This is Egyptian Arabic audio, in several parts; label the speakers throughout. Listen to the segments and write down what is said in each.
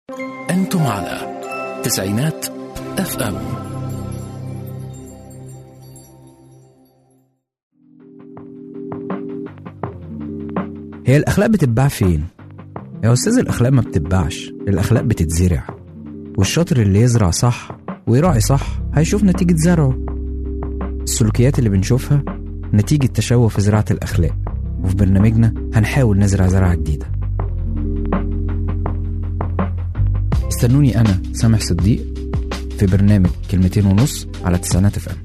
Speaker 1: أنتم على تسعينات اف ام
Speaker 2: هي الأخلاق بتتباع فين؟ يا أستاذ الأخلاق ما بتتباعش الأخلاق بتتزرع والشاطر اللي يزرع صح ويراعي صح هيشوف نتيجة زرعه السلوكيات اللي بنشوفها نتيجة تشوه في زراعة الأخلاق وفي برنامجنا هنحاول نزرع زرعة جديدة استنوني أنا سامح صديق في برنامج كلمتين ونص على تسعينات اف ام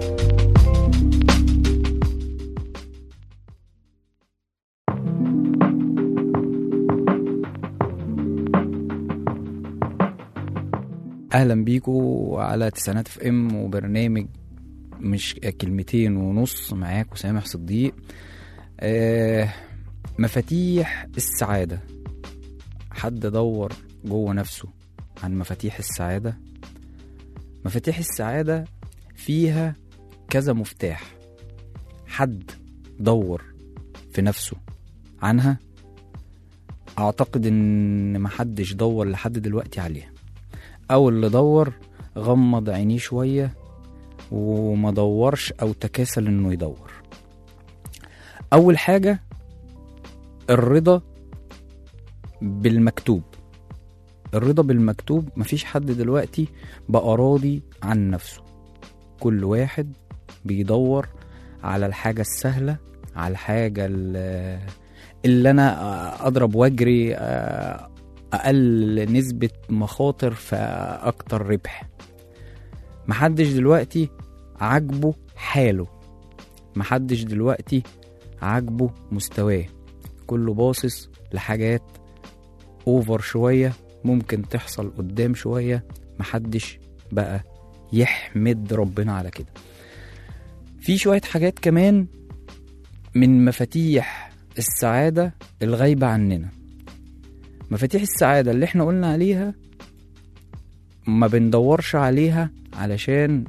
Speaker 2: اهلا بيكو على تسعينات اف ام وبرنامج مش كلمتين ونص معاكم سامح صديق آه مفاتيح السعادة حد دور جوه نفسه عن مفاتيح السعادة مفاتيح السعادة فيها كذا مفتاح حد دور في نفسه عنها اعتقد ان محدش دور لحد دلوقتي عليها او اللي دور غمض عينيه شوية وما دورش او تكاسل انه يدور اول حاجة الرضا بالمكتوب الرضا بالمكتوب مفيش حد دلوقتي بقى راضي عن نفسه كل واحد بيدور على الحاجة السهلة على الحاجة اللي اللي انا اضرب واجري اقل نسبة مخاطر فاكتر ربح محدش دلوقتي عاجبه حاله محدش دلوقتي عاجبه مستواه كله باصص لحاجات اوفر شوية ممكن تحصل قدام شوية محدش بقى يحمد ربنا على كده في شوية حاجات كمان من مفاتيح السعادة الغايبة عننا مفاتيح السعادة اللي احنا قلنا عليها ما بندورش عليها علشان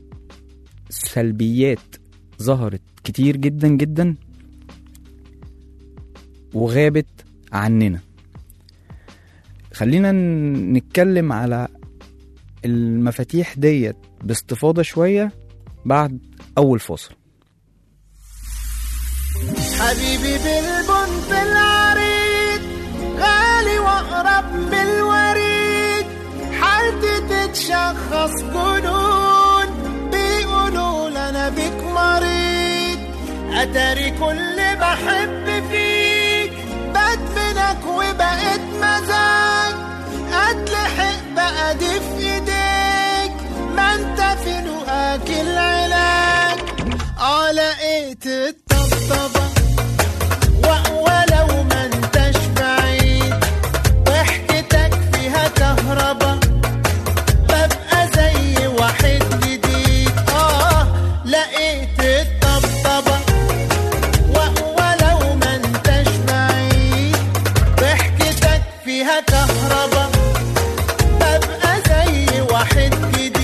Speaker 2: سلبيات ظهرت كتير جدا جدا وغابت عننا خلينا نتكلم على المفاتيح ديت باستفاضة شوية بعد أول فاصل
Speaker 3: حبيبي بالبنت العريض غالي واقرب من الوريد حالتي تتشخص جنون بيقولوا انا بيك مريض اتاري كل بحب فيك بدمنك وبقيت مزاج اتلحق بقى دي في ايديك ما انت في نقاك العلاج اه لقيت الطبطبه و- ولو ما انتش بعيد ضحكتك فيها كهربا ببقى زي واحد جديد اه لقيت الطبطبة و- ولو ما انتش بعيد ضحكتك فيها كهربا ببقى زي واحد جديد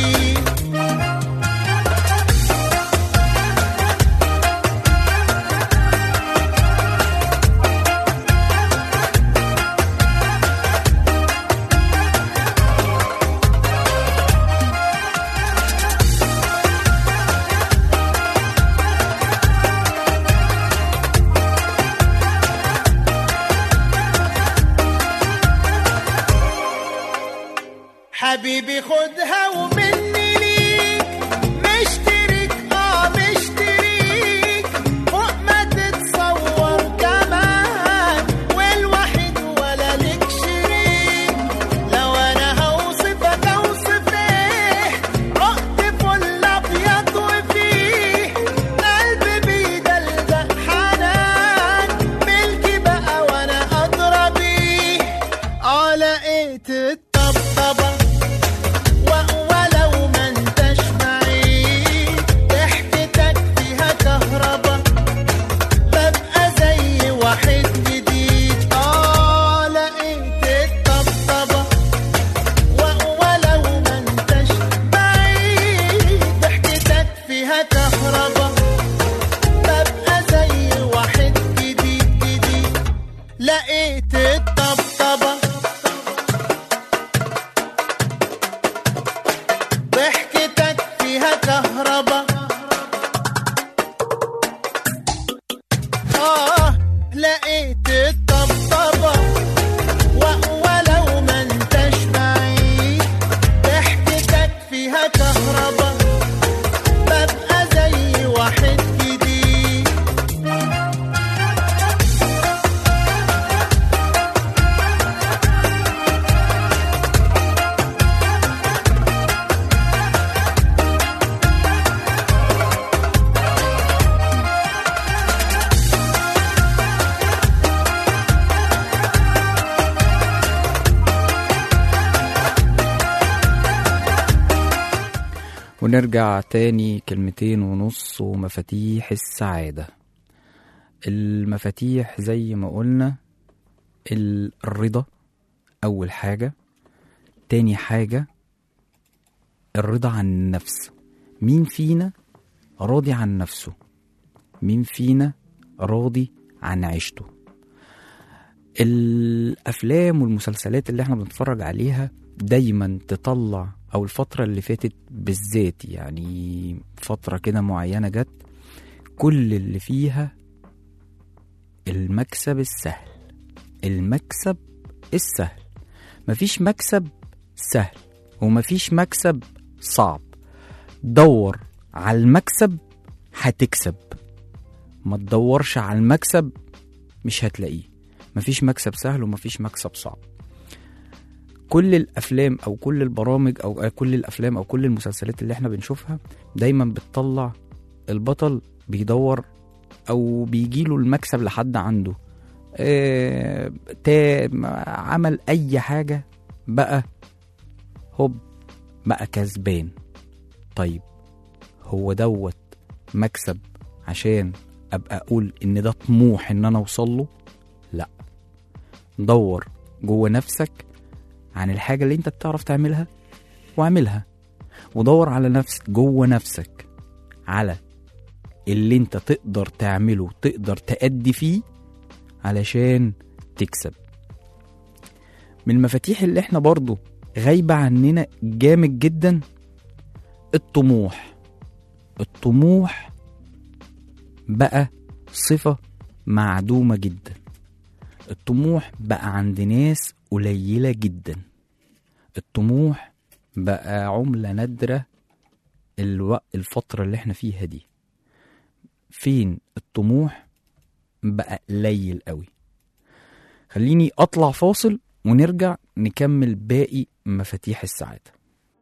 Speaker 3: حبيبي خدها ومني ليك مشترك اه مشتريك فوق ما تتصور كمان والوحيد ولا لك شريك لو انا هوصفك اوصف ايه عقد فل ابيض وفيه قلبي بيدلدق حنان ملكي بقى وانا ادرى بيه اه لقيت الطبطبه و- ولو ما انتش بعيد ضحكتك فيها كهربا ببقى زي واحد جديد اه لقيت الطبطبة و- ولو ما انتش بعيد ضحكتك فيها كهربا ببقى زي واحد جديد جديد لقيت الطبطبة
Speaker 2: ونرجع تاني كلمتين ونص ومفاتيح السعادة المفاتيح زي ما قلنا ال- الرضا أول حاجة تاني حاجة الرضا عن النفس مين فينا راضي عن نفسه مين فينا راضي عن عيشته الافلام والمسلسلات اللي احنا بنتفرج عليها دايما تطلع او الفتره اللي فاتت بالذات يعني فتره كده معينه جت كل اللي فيها المكسب السهل المكسب السهل مفيش مكسب سهل ومفيش مكسب صعب دور على المكسب هتكسب ما تدورش على المكسب مش هتلاقيه مفيش مكسب سهل ومفيش مكسب صعب كل الافلام او كل البرامج او كل الافلام او كل المسلسلات اللي احنا بنشوفها دايما بتطلع البطل بيدور او بيجيله المكسب لحد عنده آه، تا- عمل اي حاجه بقى هوب بقى كسبان طيب هو دوت مكسب عشان ابقى اقول ان ده طموح ان انا اوصل له لا دور جوه نفسك عن الحاجه اللي انت بتعرف تعملها واعملها ودور على نفس جوه نفسك على اللي انت تقدر تعمله تقدر تأدي فيه علشان تكسب من المفاتيح اللي احنا برضو غايبة عننا جامد جدا الطموح الطموح بقى صفة معدومة جدا الطموح بقى عند ناس قليلة جدا الطموح بقى عملة نادرة الو... الفترة اللي احنا فيها دي فين الطموح بقى قليل قوي خليني اطلع فاصل ونرجع نكمل باقي مفاتيح السعادة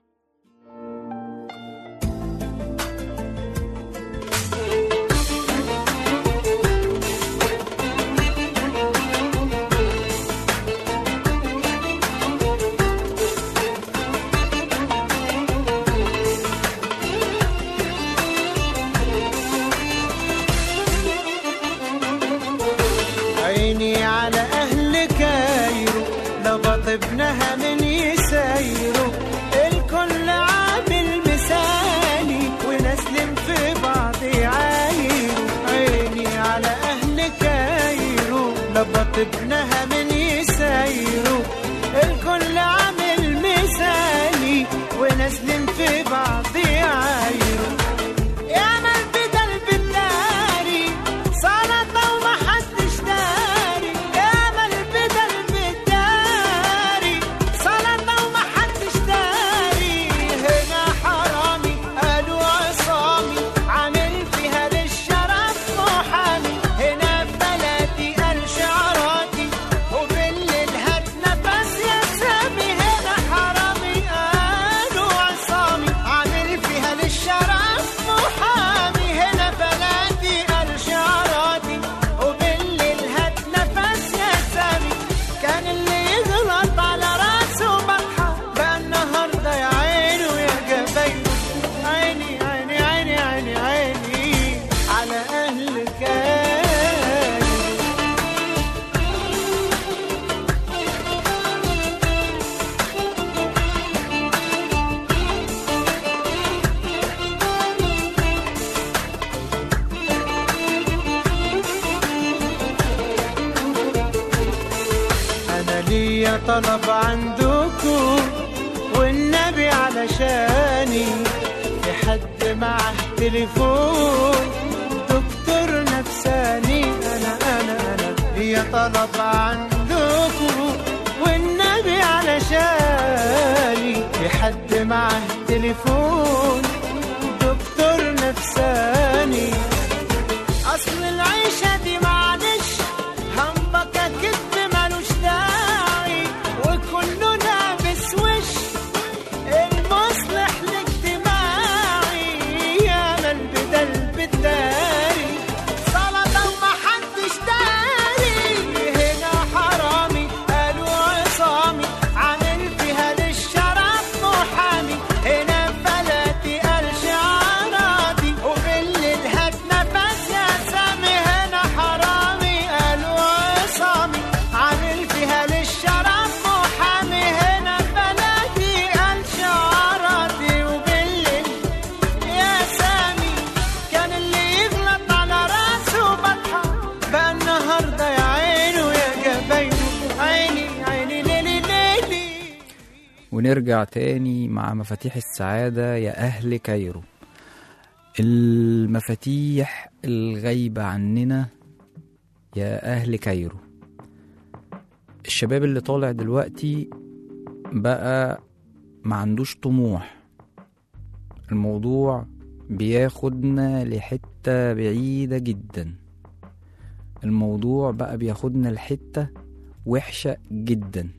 Speaker 3: عيني على أهل كايرو لبط ابنها من يسايرو الكل عامل مثالي ونسلم في بعض عايرو عيني على أهل كايرو لبط ابنها من يسايرو الكل عامل مثالي ونسلم في بعض عايرو يا من بدل بالداري سلطة وما حدش داري يا من بدل بالداري سلطة وما حدش داري هنا حرامي قالوا عصامي عامل فيها للشرف محامي هنا في بلدي قال شعراتي وبالليل هات نفس يا سامي هنا حرامي قالوا عصامي عامل فيها للشرف محامي هنا بلدي قال شعراتي وبالليل هات نفس يا سامي كان اللي يغلط على راسه بطحة بقى النهارده يا عيني ويا جبينه عيني عيني عيني عيني عيني على أهل كايرو أنا ليا طلب عندكم والنبي علشاني في حد معه تليفون دكتور نفساني أنا أنا أنا ليا طلب عندكم والنبي علشاني في حد معه تليفون دكتور نفساني اصل العيشة دي معلش همبكة كدب ملوش داعي وكله لابس وش المصلح الاجتماعي يا من بدل بالداري سلطة وما حدش داري هنا حرامي قالوا عصامي عامل فيها للشرف محامي هنا فلاتي قال
Speaker 2: ونرجع تاني مع مفاتيح السعادة يا أهل كايرو المفاتيح الغايبة عننا يا أهل كايرو الشباب اللي طالع دلوقتي بقى ما عندوش طموح الموضوع بياخدنا لحتة بعيدة جدا الموضوع بقى بياخدنا لحتة وحشة جدا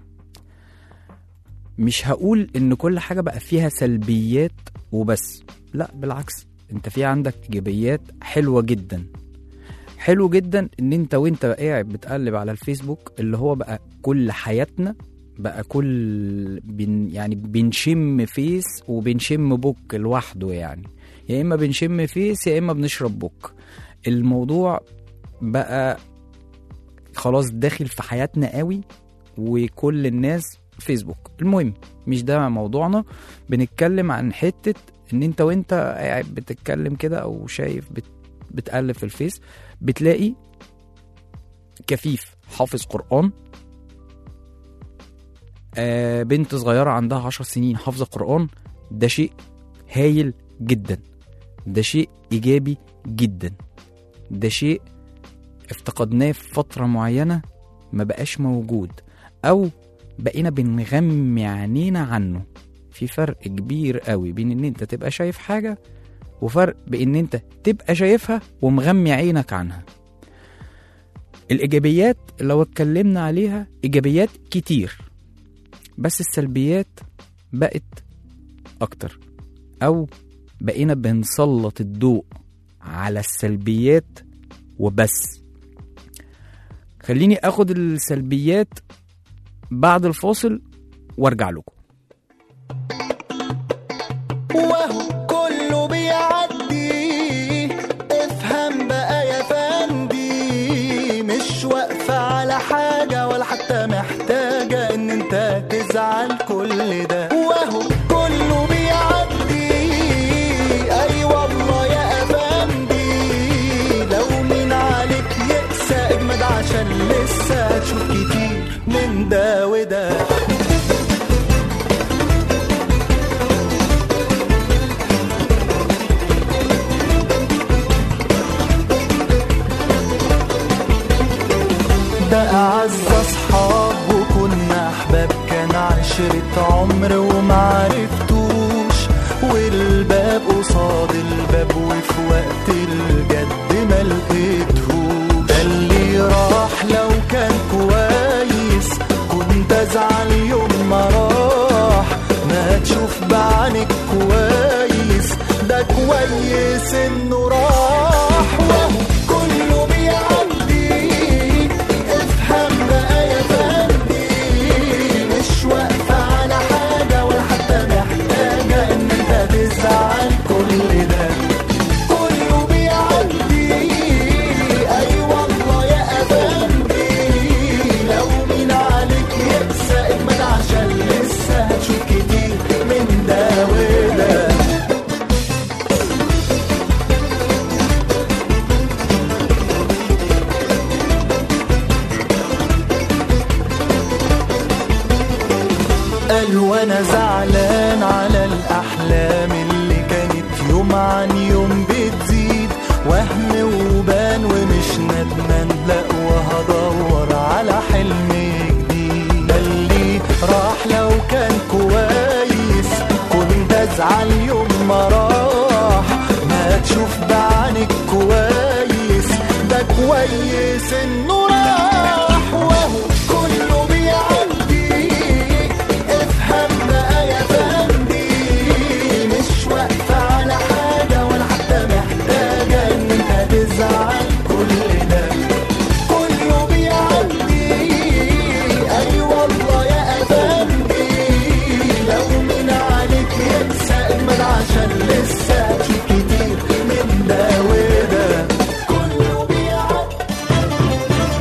Speaker 2: مش هقول ان كل حاجة بقى فيها سلبيات وبس لا بالعكس انت في عندك ايجابيات حلوة جدا حلو جدا ان انت وانت قاعد بتقلب على الفيسبوك اللي هو بقى كل حياتنا بقى كل بن يعني بنشم فيس وبنشم بوك لوحده يعني يا اما بنشم فيس يا اما بنشرب بوك الموضوع بقى خلاص داخل في حياتنا قوي وكل الناس فيسبوك المهم مش ده موضوعنا بنتكلم عن حتة ان انت وانت قاعد بتتكلم كده او شايف بت بتقلب في الفيس بتلاقي كفيف حافظ قرآن آه بنت صغيرة عندها عشر سنين حافظة قرآن ده شيء هايل جدا ده شيء إيجابي جدا ده شيء افتقدناه في فترة معينة ما بقاش موجود أو بقينا بنغمي عينينا عنه في فرق كبير قوي بين ان انت تبقى شايف حاجة وفرق بان انت تبقى شايفها ومغمي عينك عنها الايجابيات لو اتكلمنا عليها ايجابيات كتير بس السلبيات بقت اكتر او بقينا بنسلط الضوء على السلبيات وبس خليني اخد السلبيات بعد الفاصل وارجع لكم
Speaker 3: وهو كله بيعدي افهم بقى يا فندي مش واقفة على حاجة ولا حتى محتاجة ان انت تزعل كل ده وهو كله بيعدي اي والله يا افندي لو مين عليك يقسى اجمد عشان لسه هتشوف كتير من ده وده ده أعز أصحاب وكنا أحباب كان عشرة عمر ومعرفتوش والباب قصاد الباب وفي وقت الجد ما لقيتهوش ده اللي راح لو كان كويس كنت أزعل يوم ما راح ما تشوف بعينك كويس ده كويس إنه راح وهو كله بيعدي افهم بقى يا فندي مش واقفة على حاجة ولا حتى محتاجة إن أنت تزعل كل ده كله بيعدي أي والله يا أفندي لو مين عليك يقسى اجمد عشان لسه هتشوف كتير من ده وده قال وانا زعلان على الاحلام اللي كانت يوم عن يوم بتزيد وهم وبان ومش ندمان لا وهدور على حلم جديد قال لي راح لو كان كويس كنت ازعل يوم ما راح ما تشوف بعينك كويس ده كويس انه راح وهو كله بيعدي افهم بقى يا فندي مش واقفة على حاجة ولا حتى محتاجة ان انت تزعل كل ده كله بيعدي اي والله يا افندي لو من عليك يقسى اجمل عشان لسه هتشوف كتير من ده وده كله بيعدي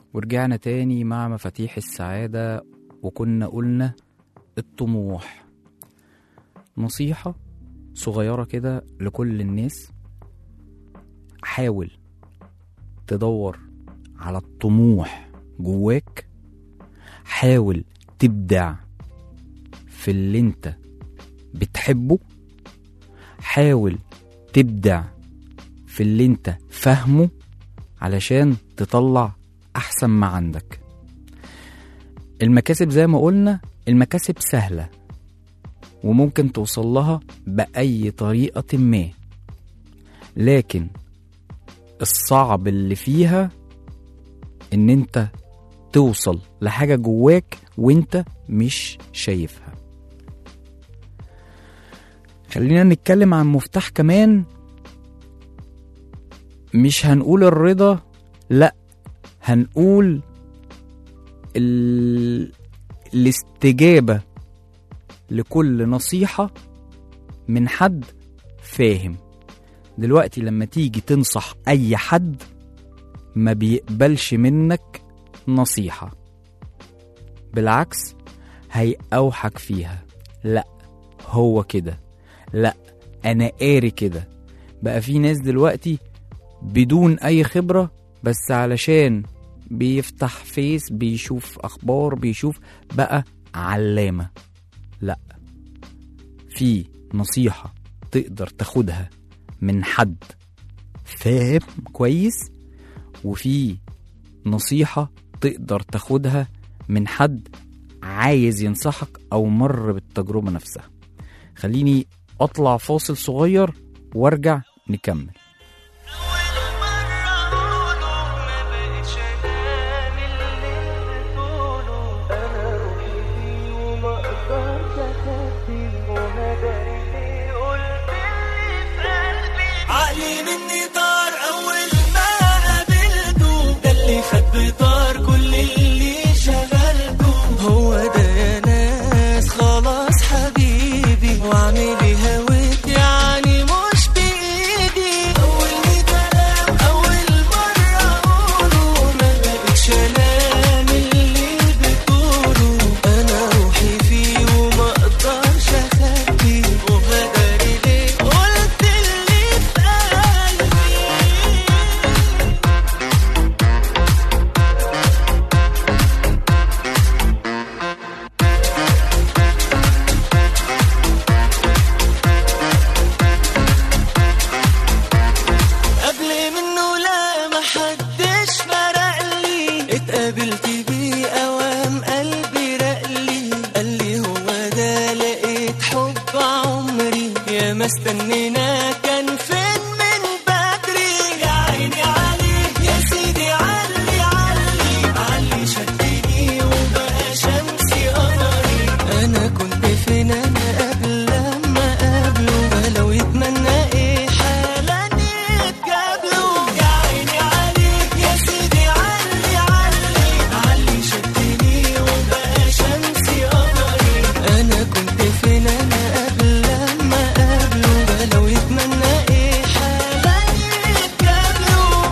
Speaker 2: ورجعنا تاني مع مفاتيح السعادة وكنا قلنا الطموح نصيحة صغيرة كده لكل الناس حاول تدور على الطموح جواك حاول تبدع في اللي انت بتحبه حاول تبدع في اللي انت فاهمه علشان تطلع احسن ما عندك المكاسب زي ما قلنا المكاسب سهلة وممكن توصل لها بأي طريقة ما لكن الصعب اللي فيها ان انت توصل لحاجة جواك وانت مش شايفها خلينا نتكلم عن مفتاح كمان مش هنقول الرضا لا هنقول ال... الاستجابة لكل نصيحة من حد فاهم دلوقتي لما تيجي تنصح أي حد ما بيقبلش منك نصيحة بالعكس هيأوحك فيها لا هو كده لا أنا قاري كده بقى في ناس دلوقتي بدون أي خبرة بس علشان بيفتح فيس بيشوف أخبار بيشوف بقى علامة لا في نصيحة تقدر تاخدها من حد فاهم كويس وفي نصيحة تقدر تاخدها من حد عايز ينصحك أو مر بالتجربة نفسها خليني أطلع فاصل صغير وارجع نكمل
Speaker 3: عقلي مني طار اول ما قابلته ده اللي خد بطار كل اللي شغلته هو ده يا ناس خلاص حبيبي واعملي هويت يعني مش بايدي اول كلام اول مره اقوله ما بقتش انام اللي بتقوله انا روحي فيه وما اقدرش اخبي وغدري ليه قلت اللي في قلبي قبل منه لا ما حدش فرق لي اتقابلت بيه اوام قلبي رقلي قال لي هو ده لقيت حب عمري يا ما استنينا كان فين من بدري يا عيني عليه يا سيدي علي علي علي شدني وبقى شمسي قمري انا كنت فين انا قبل لما قابله ولو يتمنى ايه حالا يتقابلوا يا عيني عليك يا سيدي علي علي علي شدني وبقى شمسي قمري انا كنت فين انا قبل لما قابله ولو يتمنى ايه حالا يتقابلوا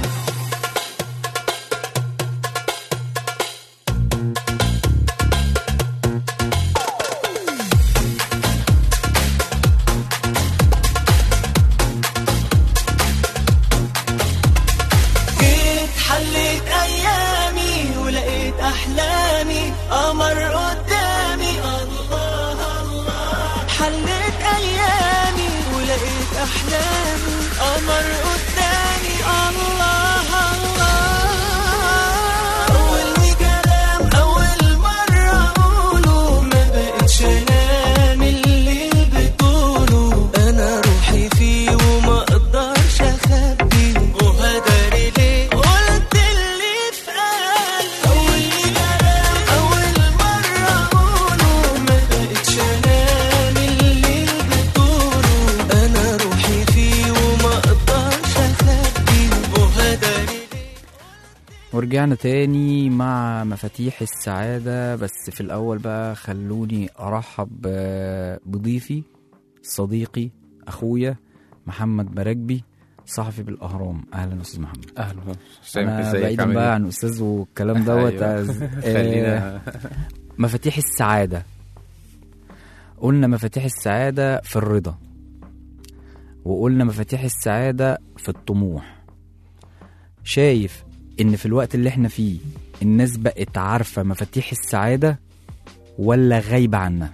Speaker 3: جيت حليت ايامي ولقيت احلامي قمر قدامي الله الله حليت ايامي ولقيت احلامي قمر قدامي الله الله اول كلام اول مره اقوله ما بقتش انام اللي بتقوله انا روحي فيه وما اقدرش اخبي وهدري ليه قلت اللي في قلبي اول كلام اول مره اقوله ما بقتش انام اللي بتقوله انا روحي فيه وما اقدرش اخبي وهدري ليه
Speaker 2: ورجعنا تاني مع مفاتيح السعادة بس في الأول بقى خلوني أرحب ب- بضيفي صديقي أخويا محمد مراكبي صحفي بالاهرام اهلا استاذ محمد
Speaker 4: اهلا سامح
Speaker 2: انا
Speaker 4: ازيك
Speaker 2: بعيدا
Speaker 4: عامل
Speaker 2: بقى
Speaker 4: ايه؟
Speaker 2: عن استاذ والكلام دوت
Speaker 4: أيوة.
Speaker 2: آه،
Speaker 4: خلينا
Speaker 2: مفاتيح السعاده قلنا مفاتيح السعاده في الرضا وقلنا مفاتيح السعاده في الطموح شايف ان في الوقت اللي احنا فيه الناس بقت عارفه مفاتيح السعاده ولا غايبه عنها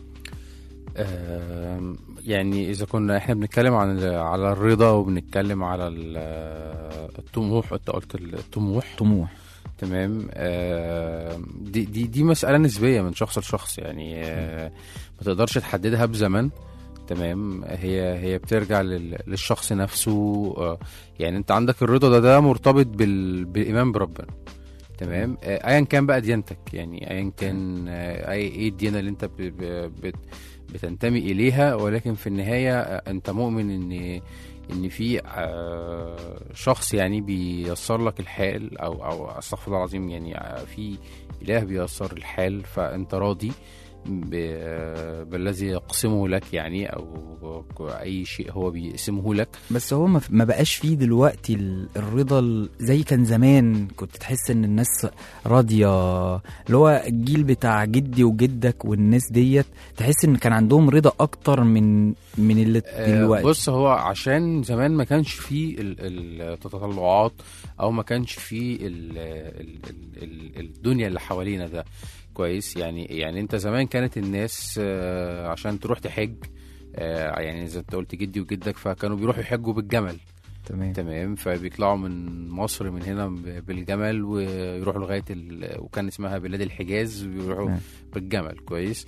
Speaker 4: آم، يعني اذا كنا احنا بنتكلم عن ال- على الرضا وبنتكلم على ال- الطموح انت قلت الطموح
Speaker 2: طموح
Speaker 4: تمام آم، دي دي دي مساله نسبيه من شخص لشخص يعني آه، ما تقدرش تحددها بزمن تمام هي هي بترجع لل- للشخص نفسه آه، يعني انت عندك الرضا ده ده مرتبط بال بالايمان بربنا تمام آه، ايا كان بقى ديانتك يعني ايا كان آه، اي ايه الديانه اللي انت ب- ب- بت بتنتمي اليها ولكن في النهايه آه، انت مؤمن ان ان في آه، شخص يعني بييسر لك الحال او او استغفر الله العظيم يعني آه، في اله بييسر الحال فانت راضي ب- بالذي يقسمه لك يعني او اي شيء هو بيقسمه لك
Speaker 2: بس هو ما- ما بقاش فيه دلوقتي ال- الرضا ال- زي كان زمان كنت تحس ان الناس راضيه اللي هو الجيل بتاع جدي وجدك والناس ديت تحس ان كان عندهم رضا اكتر من من اللي
Speaker 4: آه،
Speaker 2: دلوقتي
Speaker 4: بص هو عشان زمان ما كانش فيه ال- التطلعات او ما كانش فيه ال ال ال ال الدنيا اللي حوالينا ده كويس يعني يعني انت زمان كانت الناس آه، عشان تروح تحج آه، يعني زي انت قلت جدي وجدك فكانوا بيروحوا يحجوا بالجمل
Speaker 2: تمام
Speaker 4: تمام فبيطلعوا من مصر من هنا ب- بالجمل ويروحوا لغايه ال... وكان اسمها بلاد الحجاز ويروحوا
Speaker 2: تمام.
Speaker 4: بالجمل كويس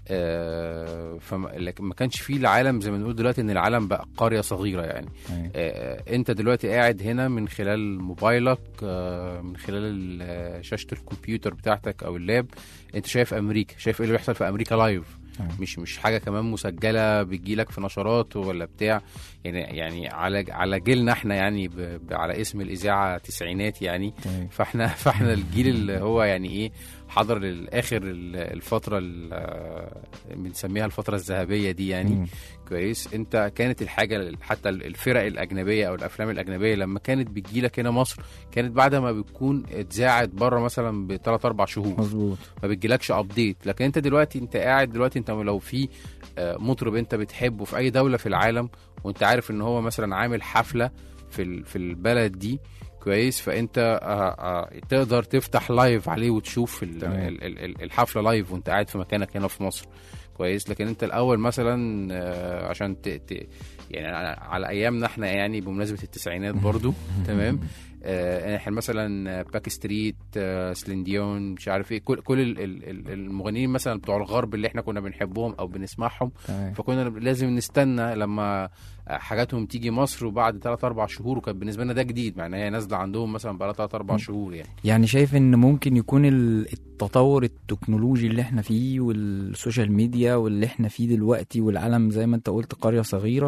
Speaker 4: آه فما لكن ما كانش فيه العالم زي ما بنقول دلوقتي ان العالم بقى قريه صغيره يعني
Speaker 2: أيوة.
Speaker 4: آه انت دلوقتي قاعد هنا من خلال موبايلك آه من خلال ال- شاشه الكمبيوتر بتاعتك او اللاب انت شايف امريكا شايف ايه اللي بيحصل في امريكا لايف
Speaker 2: أيوة.
Speaker 4: مش مش حاجه كمان مسجله بتجيلك في نشرات ولا بتاع يعني يعني على على جيلنا احنا يعني ب ب على اسم الاذاعه تسعينات يعني
Speaker 2: تمام.
Speaker 4: فاحنا فاحنا الجيل اللي هو يعني ايه حضر الاخر ال- الفتره ال- بنسميها الفتره الذهبيه دي يعني
Speaker 2: مم.
Speaker 4: كويس انت كانت الحاجه حتى الفرق الاجنبيه او الافلام الاجنبيه لما كانت بتجيلك هنا مصر كانت بعد ما بتكون اتذاعت بره مثلا بثلاث اربع شهور
Speaker 2: مظبوط
Speaker 4: ما بتجيلكش ابديت لكن انت دلوقتي انت قاعد دلوقتي انت لو في آه، مطرب انت بتحبه في اي دوله في العالم وانت عارف ان هو مثلا عامل حفله في ال- في البلد دي كويس فانت آه، آه، تقدر تفتح لايف عليه وتشوف ال-
Speaker 2: تمام.
Speaker 4: ال- ال- ال- الحفله لايف وانت قاعد في مكانك هنا في مصر كويس لكن انت الاول مثلا آه، عشان ت... ت... يعني على- على ايامنا احنا يعني بمناسبه التسعينات برضو تمام آه، احنا مثلا باك ستريت آه، سلينديون مش عارف ايه كل كل ال- ال- ال- المغنيين مثلا بتوع الغرب اللي احنا كنا بنحبهم او بنسمعهم
Speaker 2: تمام
Speaker 4: فكنا لازم نستنى لما حاجاتهم تيجي مصر وبعد 3 4 شهور وكان بالنسبه لنا ده جديد مع ان هي نازله عندهم مثلا بقى 3 4 شهور يعني
Speaker 2: يعني شايف ان ممكن يكون ال- التطور التكنولوجي اللي احنا فيه والسوشيال ميديا واللي احنا فيه دلوقتي والعالم زي ما انت قلت قرية صغيرة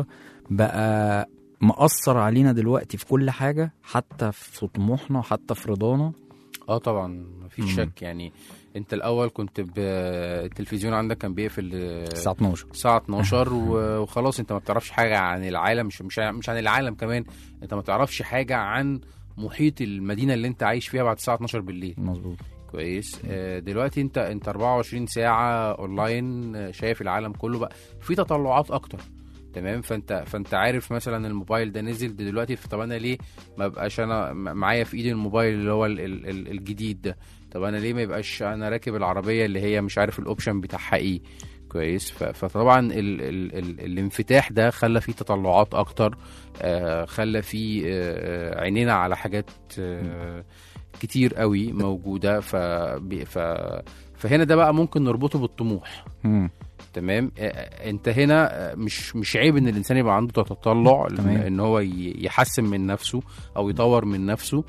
Speaker 2: بقى مأثر علينا دلوقتي في كل حاجة حتى في طموحنا حتى في رضانا
Speaker 4: اه طبعا مفيش
Speaker 2: مم.
Speaker 4: شك يعني انت الاول كنت ب... التلفزيون عندك كان بيقفل آه،
Speaker 2: الساعة 12
Speaker 4: الساعة 12 و- وخلاص انت ما بتعرفش حاجة عن العالم مش مش مش عن العالم كمان انت ما تعرفش حاجة عن محيط المدينة اللي انت عايش فيها بعد الساعة 12 بالليل
Speaker 2: مظبوط
Speaker 4: كويس آه، دلوقتي انت انت 24 ساعة اونلاين آه، شايف العالم كله بقى في تطلعات اكتر تمام فانت فانت عارف مثلا الموبايل ده نزل ده دلوقتي طب انا ليه ما بقاش انا م- معايا في ايدي الموبايل اللي هو ال ال ال الجديد ده طب انا ليه ما يبقاش انا راكب العربيه اللي هي مش عارف الاوبشن بتاعها ايه كويس ف- فطبعا ال ال ال الانفتاح ده خلى فيه تطلعات اكتر آه خلى فيه آه عينينا على حاجات آه كتير قوي موجوده ف, ف فهنا ده بقى ممكن نربطه بالطموح
Speaker 2: مم.
Speaker 4: تمام آه، انت هنا آه، مش مش عيب ان الانسان يبقى عنده تطلع
Speaker 2: تمام.
Speaker 4: ان هو ي- يحسن من نفسه او يطور من نفسه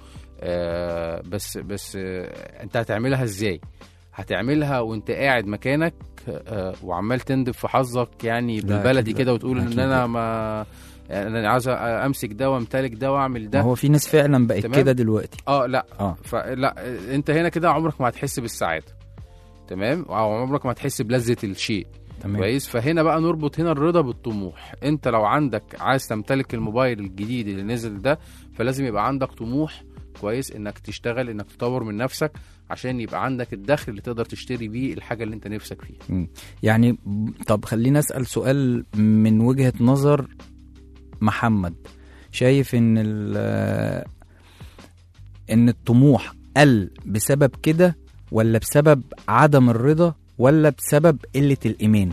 Speaker 4: آه، بس بس آه، انت هتعملها ازاي هتعملها وانت قاعد مكانك آه، وعمال تندب في حظك يعني
Speaker 2: لا،
Speaker 4: بالبلدي
Speaker 2: أكيد
Speaker 4: كده
Speaker 2: لا.
Speaker 4: وتقول ان
Speaker 2: أكيد
Speaker 4: انا
Speaker 2: لا.
Speaker 4: ما يعني انا عاوز امسك ده وامتلك ده واعمل
Speaker 2: ما
Speaker 4: ده
Speaker 2: هو في ناس فعلا بقت
Speaker 4: تمام.
Speaker 2: كده دلوقتي
Speaker 4: اه لا
Speaker 2: اه
Speaker 4: فلا انت هنا كده عمرك ما هتحس بالسعاده تمام او عمرك ما هتحس بلذه الشيء
Speaker 2: تمام
Speaker 4: كويس فهنا بقى نربط هنا الرضا بالطموح انت لو عندك عايز تمتلك الموبايل الجديد اللي نزل ده فلازم يبقى عندك طموح كويس انك تشتغل انك تطور من نفسك عشان يبقى عندك الدخل اللي تقدر تشتري بيه الحاجه اللي انت نفسك فيها
Speaker 2: يعني ب- طب خلينا اسال سؤال من وجهه نظر محمد شايف ان ال- ان الطموح قل بسبب كده ولا بسبب عدم الرضا ولا بسبب قله الايمان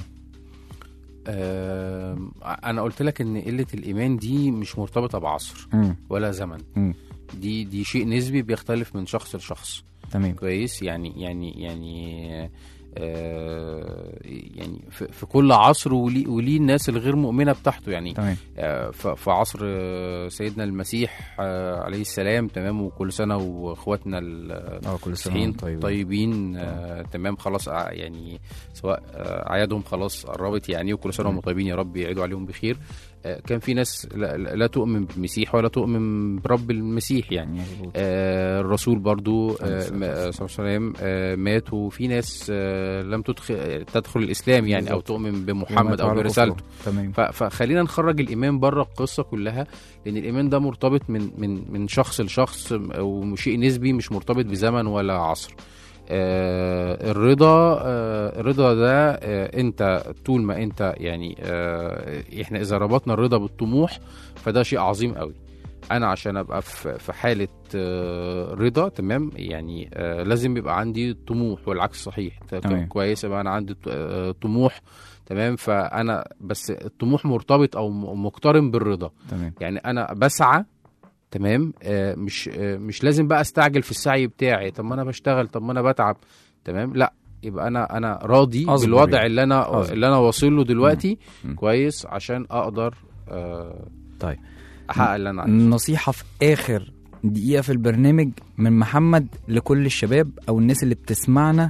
Speaker 4: آم، انا قلت لك ان قله الايمان دي مش مرتبطه بعصر
Speaker 2: مم.
Speaker 4: ولا زمن
Speaker 2: مم.
Speaker 4: دي دي شيء نسبي بيختلف من شخص لشخص
Speaker 2: تمام
Speaker 4: كويس يعني يعني يعني آه يعني في, في كل عصر وليه وليه الناس الغير مؤمنه بتاعته يعني
Speaker 2: تمام
Speaker 4: آه ف- في عصر آه، سيدنا المسيح آه عليه السلام تمام وكل سنه واخواتنا ال-
Speaker 2: اه كل سنه
Speaker 4: المسيحيين
Speaker 2: وانتم طيبين
Speaker 4: طيبين آه تمام خلاص آه، يعني سواء آه اعيادهم خلاص قربت يعني وكل سنه وهم طيبين يا رب يعيدوا عليهم بخير آه كان في ناس لا, لا لا تؤمن بالمسيح ولا تؤمن برب المسيح يعني
Speaker 2: مظبوط
Speaker 4: آه الرسول برضو
Speaker 2: عليه
Speaker 4: آه
Speaker 2: الصلاة
Speaker 4: م- آه، صلى الله عليه وسلم آه مات وفي ناس آه لم تدخل تدخل الاسلام يعني او
Speaker 2: بالظبط.
Speaker 4: تؤمن بمحمد
Speaker 2: وماتوا
Speaker 4: او
Speaker 2: على
Speaker 4: برسالته
Speaker 2: كفرهم. تمام
Speaker 4: ف- فخلينا نخرج الايمان بره القصه كلها لان الايمان ده مرتبط من من من شخص لشخص وشيء نسبي مش مرتبط بزمن ولا عصر آه الرضا آه الرضا ده آه انت طول ما انت يعني آه احنا اذا ربطنا الرضا بالطموح فده شيء عظيم قوي انا عشان ابقى في في حاله آه رضا تمام يعني آه لازم يبقى عندي طموح والعكس صحيح
Speaker 2: تمام.
Speaker 4: كويس يبقى انا عندي آه طموح تمام فانا بس الطموح مرتبط او م- مقترن بالرضا
Speaker 2: تمام
Speaker 4: يعني انا بسعى تمام آه مش آه مش لازم بقى استعجل في السعي بتاعي طب ما انا بشتغل طب ما انا بتعب تمام لا يبقى انا انا راضي
Speaker 2: أصبر
Speaker 4: بالوضع
Speaker 2: يعني.
Speaker 4: اللي انا
Speaker 2: أصبر.
Speaker 4: اللي انا واصل له دلوقتي
Speaker 2: مم. مم.
Speaker 4: كويس عشان اقدر آه
Speaker 2: طيب
Speaker 4: احقق اللي انا عايزه
Speaker 2: نصيحة في آخر دقيقة في البرنامج من محمد لكل الشباب أو الناس اللي بتسمعنا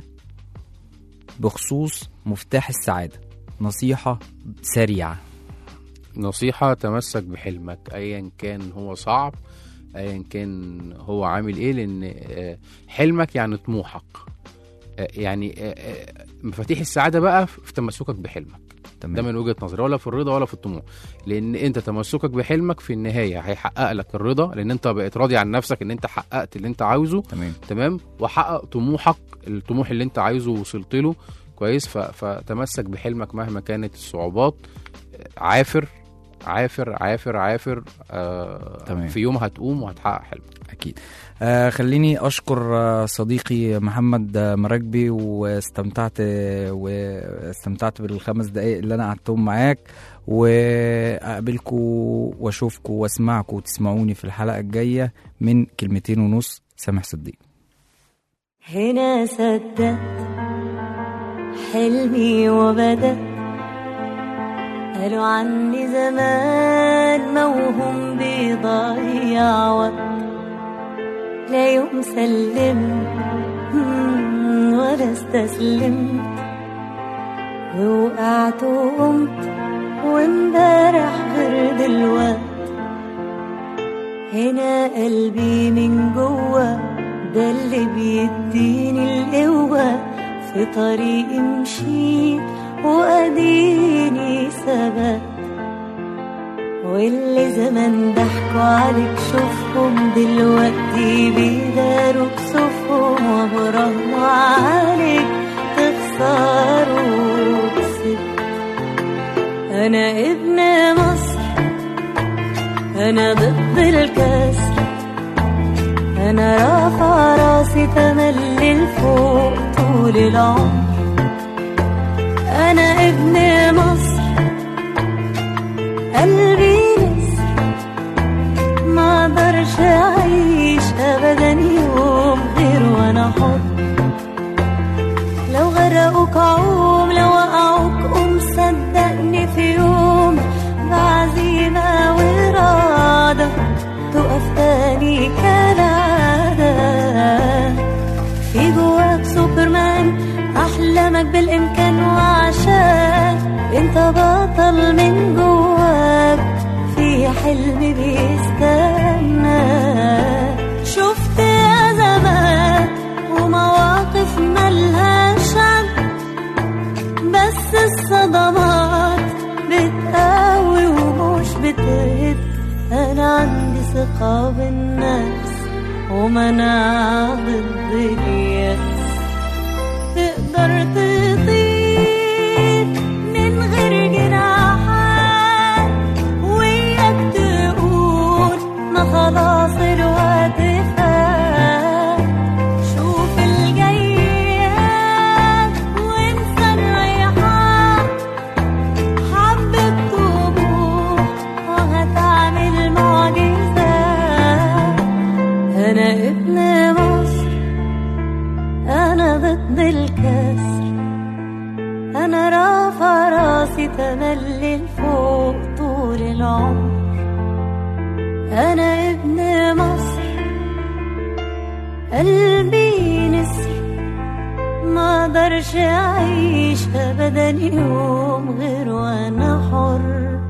Speaker 2: بخصوص مفتاح السعادة نصيحة سريعة
Speaker 4: نصيحة تمسك بحلمك أيا كان هو صعب أيا كان هو عامل إيه لأن آه، حلمك يعني طموحك آه، يعني آه، آه، مفاتيح السعادة بقى في تمسكك بحلمك ده
Speaker 2: تمام
Speaker 4: من وجهة نظري ولا في الرضا ولا في الطموح لأن أنت تمسكك بحلمك في النهاية هيحقق لك الرضا لأن أنت بقيت راضي عن نفسك إن أنت حققت اللي أنت عاوزه
Speaker 2: تمام
Speaker 4: تمام وحقق طموحك الطموح اللي أنت عايزه ووصلت له كويس ف- فتمسك بحلمك مهما كانت الصعوبات آه، عافر عافر عافر عافر آه
Speaker 2: تمام.
Speaker 4: في يوم هتقوم وهتحقق حلمك
Speaker 2: أكيد آه خليني أشكر آه صديقي محمد آه، مراكبي واستمتعت آه، واستمتعت بالخمس دقايق اللي أنا قعدتهم معاك وأقابلكم وأشوفكم وأسمعكم وتسمعوني في الحلقة الجاية من كلمتين ونص سامح صديق
Speaker 5: هنا صدقت حلمي وبدأ قالوا عني زمان موهوم بيضيع وقت لا يوم سلمت مم، ولا استسلمت ووقعت وقمت وامبارح غير دلوقت هنا قلبي من جوه ده اللي بيديني القوة في طريقي مشيت وأديني ثبت واللي زمان ضحكوا عليك شوفهم دلوقتي بيداروا كسوفهم وبرهنوا عليك تخسروا وكسبت أنا ابن مصر أنا ضد الكسر أنا رافع راسي تملي لفوق طول العمر أنا ابن مصر قلبي نسر ما اقدرش أعيش أبدا يوم غير وأنا حر لو غرقوك عوم لو وقعوك قوم صدقني في يوم بعزيمة وإرادة تقف تاني كالعادة في جواك سوبرمان أحلامك بالإمكان وعشان انت بطل من جواك في حلم بيستنى شفت أزمات ومواقف ملهاش عد بس الصدى ومنع ضد اليأس تقدر تطير من غير جناحات وياك تقول ما خلاص الوقت فات شوف الجيات وانسى الريحان حبة طموح وهتعمل معجزات أنا ابن مصر أنا ضد الكسر أنا رافع راسي تملي لفوق طول العمر أنا ابن مصر قلبي نسر ما اقدرش اعيش ابدا يوم غير وانا حر